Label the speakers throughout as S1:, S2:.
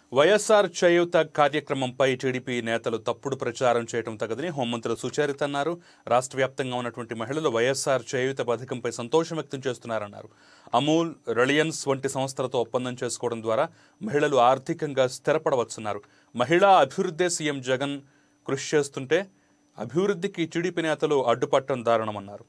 S1: వైఎస్ఆర్ చేయూత కార్యక్రమంపై టీడీపీ నేతలు తప్పుడు ప్రచారం చేయడం తగదని హోంమంత్రి సుచరిత అన్నారు రాష్ట్ర వ్యాప్తంగా ఉన్నటువంటి మహిళలు వైఎస్ఆర్ చేయూత పథకంపై సంతోషం వ్యక్తం చేస్తున్నారన్నారు అమూల్ రిలయన్స్ వంటి సంస్థలతో ఒప్పందం చేసుకోవడం ద్వారా మహిళలు ఆర్థికంగా స్థిరపడవచ్చున్నారు మహిళా అభివృద్ధి సీఎం జగన్ కృషి చేస్తుంటే అభివృద్ధికి టీడీపీ నేతలు అడ్డుపట్టడం దారుణమన్నారు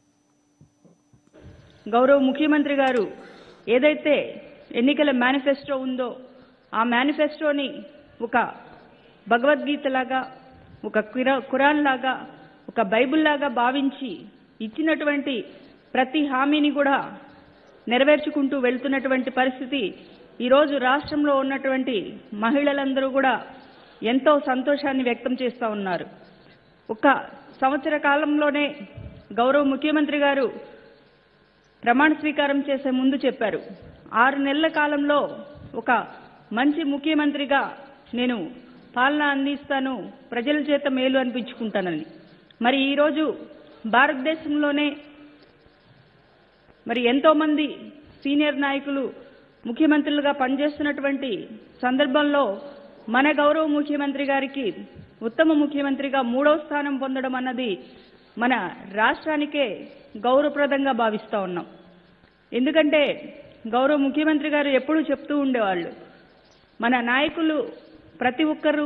S2: గౌరవ ముఖ్యమంత్రి గారు ఏదైతే ఎన్నికల మేనిఫెస్టో ఉందో ఆ మేనిఫెస్టోని ఒక భగవద్గీతలాగా ఒక కురా- ఖురాన్ లాగా ఒక బైబిల్ లాగా భావించి ఇచ్చినటువంటి ప్రతి హామీని కూడా నెరవేర్చుకుంటూ వెళ్తున్నటువంటి పరిస్థితి ఈరోజు రాష్ట్రంలో ఉన్నటువంటి మహిళలందరూ కూడా ఎంతో సంతోషాన్ని వ్యక్తం చేస్తూ ఉన్నారు ఒక సంవత్సర కాలంలోనే గౌరవ ముఖ్యమంత్రి గారు ప్రమాణ స్వీకారం చేసే ముందు చెప్పారు ఆరు నెలల కాలంలో ఒక మంచి ముఖ్యమంత్రిగా నేను పాలన అందిస్తాను ప్రజల చేత మేలు అనిపించుకుంటానని మరి ఈరోజు భారతదేశంలోనే మరి ఎంతో మంది సీనియర్ నాయకులు ముఖ్యమంత్రులుగా పనిచేస్తున్నటువంటి సందర్భంలో మన గౌరవ ముఖ్యమంత్రి గారికి ఉత్తమ ముఖ్యమంత్రిగా మూడవ స్థానం పొందడం అన్నది మన రాష్ట్రానికే గౌరవప్రదంగా భావిస్తా ఉన్నాం ఎందుకంటే గౌరవ ముఖ్యమంత్రి గారు ఎప్పుడూ చెప్తూ ఉండేవాళ్ళు మన నాయకులు ప్రతి ఒక్కరూ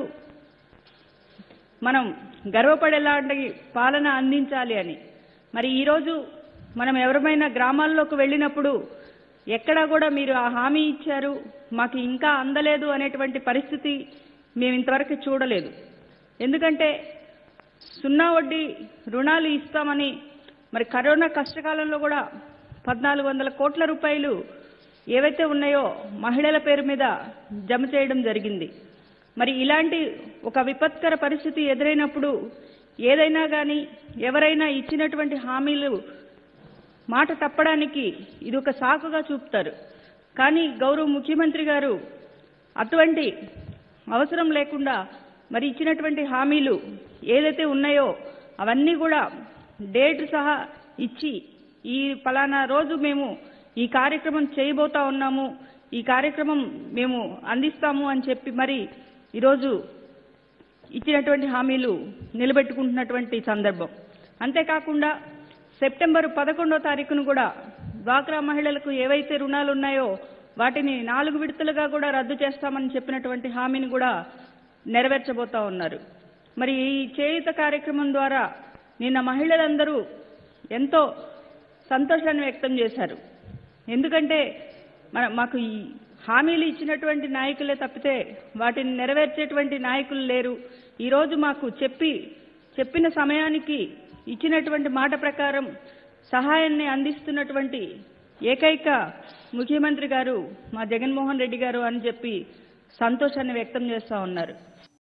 S2: మనం గర్వపడేలాంటి పాలన అందించాలి అని మరి ఈరోజు మనం ఎవరమైనా గ్రామాల్లోకి వెళ్ళినప్పుడు ఎక్కడా కూడా మీరు ఆ హామీ ఇచ్చారు మాకు ఇంకా అందలేదు అనేటువంటి పరిస్థితి మేము ఇంతవరకు చూడలేదు ఎందుకంటే సున్నా వడ్డీ రుణాలు ఇస్తామని మరి కరోనా కష్టకాలంలో కూడా పద్నాలుగు వందల కోట్ల రూపాయలు ఏవైతే ఉన్నాయో మహిళల పేరు మీద జమ చేయడం జరిగింది మరి ఇలాంటి ఒక విపత్కర పరిస్థితి ఎదురైనప్పుడు ఏదైనా కానీ ఎవరైనా ఇచ్చినటువంటి హామీలు మాట తప్పడానికి ఇది ఒక సాకుగా చూపుతారు కానీ గౌరవ ముఖ్యమంత్రి గారు అటువంటి అవసరం లేకుండా మరి ఇచ్చినటువంటి హామీలు ఏదైతే ఉన్నాయో అవన్నీ కూడా డేట్ సహా ఇచ్చి ఈ పలానా రోజు మేము ఈ కార్యక్రమం చేయబోతా ఉన్నాము ఈ కార్యక్రమం మేము అందిస్తాము అని చెప్పి మరి ఈరోజు ఇచ్చినటువంటి హామీలు నిలబెట్టుకుంటున్నటువంటి సందర్భం అంతేకాకుండా సెప్టెంబర్ పదకొండో తారీఖును కూడా డ్వాక్రా మహిళలకు ఏవైతే రుణాలు ఉన్నాయో వాటిని నాలుగు విడతలుగా కూడా రద్దు చేస్తామని చెప్పినటువంటి హామీని కూడా నెరవేర్చబోతా ఉన్నారు మరి ఈ చేయుత కార్యక్రమం ద్వారా నిన్న మహిళలందరూ ఎంతో సంతోషాన్ని వ్యక్తం చేశారు ఎందుకంటే మన మాకు ఈ హామీలు ఇచ్చినటువంటి నాయకులే తప్పితే వాటిని నెరవేర్చేటువంటి నాయకులు లేరు ఈరోజు మాకు చెప్పి చెప్పిన సమయానికి ఇచ్చినటువంటి మాట ప్రకారం సహాయాన్ని అందిస్తున్నటువంటి ఏకైక ముఖ్యమంత్రి గారు మా జగన్మోహన్ రెడ్డి గారు అని చెప్పి సంతోషాన్ని వ్యక్తం చేస్తా ఉన్నారు